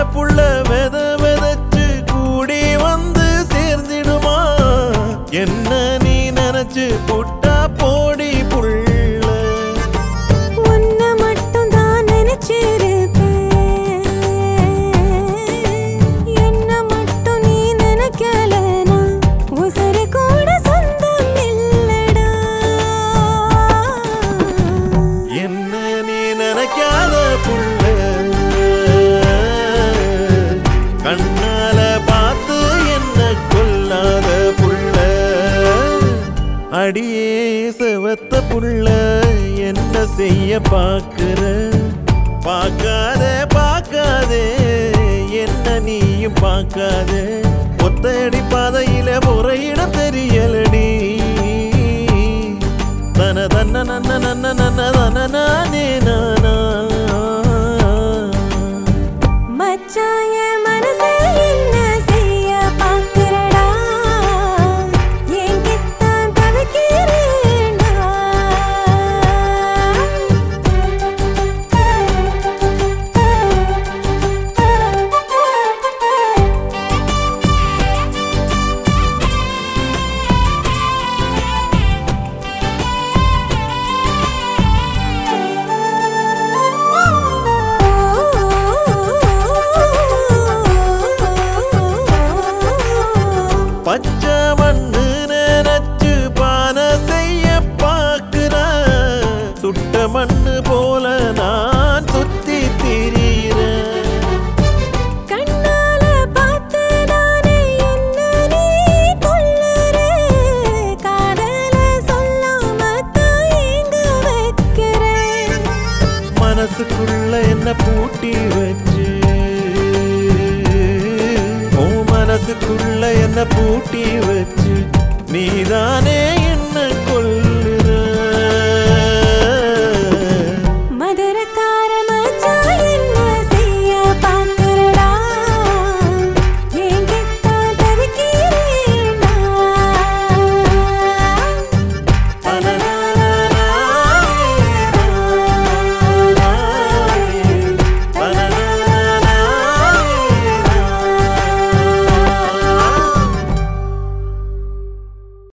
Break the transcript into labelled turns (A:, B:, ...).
A: புள்ள வெத வெதச்சு கூடி வந்து சேர்ந்திடுமா என்ன நீ நினைச்சு புட்டா போடி புள்ள
B: உன்னை மட்டும் தான் நினைச்சிருப்பேன் என்ன மட்டும் நீ நினைக்கலனா உசுறு கூட சொந்தம் இல்லடா
A: என்ன நீ நினைக்காத புள்ள கண்ணால பார்த்து என்ன கொல்லாத புள்ள அடியே செவத்த புள்ள என்ன செய்ய பாக்குற பார்க்காத பார்க்காதே என்ன நீயும் பார்க்காதே ஒத்தடி பாதையில முறையிட தெரியலடி தன தன்ன நன்ன நன்ன நன்ன தன நானே நானா
B: மச்சான் என் மனசை என்ன செய்ய பார்க்கிறடா என்கித்தான் தவிக்கிறேன்டா
A: பச்சை மண்ணு நினைச்சு பான செய்ய பாக்குற சுட்ட மண்ணு போல நான் சுத்தி திரியிறேன்
B: கண்ணால பார்த்து நானே என்ன நீ கொல்லுற காதல சொல்லாம தான் ஏங்க வைக்கிறேன்
A: மனசுக்குள்ள என்ன பூட்டி வச்சு உன் மனசுக்குள்ள என்ன பூட்டி வச்சு நீதானே